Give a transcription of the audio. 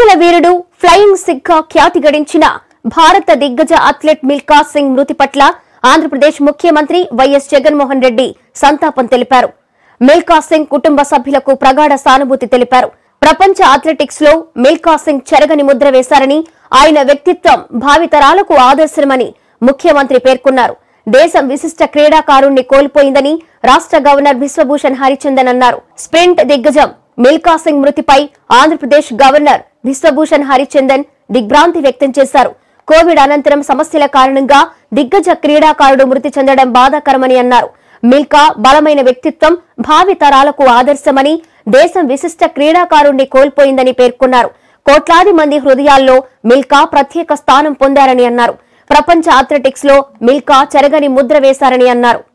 పరుగుల వీరుడు ఫ్లయింగ్ సిగ్గా ఖ్యాతి గడించిన భారత దిగ్గజ అథ్లెట్ మిల్కా సింగ్ మృతి పట్ల ఆంధ్రప్రదేశ్ ముఖ్యమంత్రి వైఎస్ జగన్మోహన్ రెడ్డి సంతాపం తెలిపారు మిల్కా సింగ్ కుటుంబ సభ్యులకు ప్రగాఢ సానుభూతి తెలిపారు ప్రపంచ అథ్లెటిక్స్ లో మిల్కా సింగ్ చెరగని ముద్ర వేశారని ఆయన వ్యక్తిత్వం భావితరాలకు ఆదర్శమని ముఖ్యమంత్రి పేర్కొన్నారు దేశం విశిష్ట క్రీడాకారుణ్ణి కోల్పోయిందని రాష్ట్ర గవర్నర్ బిశ్వభూషణ్ హరిచందన్ అన్నారు స్ప్రింట్ దిగ్గజం మిల్కా సింగ్ మృతిపై ఆంధ్రప్రదేశ్ గవర్నర్ బిశ్వభూషణ్ హరిచందన్ దిగ్భ్రాంతి వ్యక్తం చేశారు కోవిడ్ అనంతరం సమస్యల కారణంగా దిగ్గజ క్రీడాకారుడు మృతి చెందడం బాధాకరమని అన్నారు మిల్కా బలమైన వ్యక్తిత్వం భావి తరాలకు ఆదర్శమని దేశం విశిష్ట క్రీడాకారుణ్ణి కోల్పోయిందని పేర్కొన్నారు కోట్లాది మంది హృదయాల్లో మిల్కా ప్రత్యేక స్థానం పొందారని అన్నారు ప్రపంచ అథ్లెటిక్స్ లో మిల్కా చెరగని ముద్ర వేశారని అన్నారు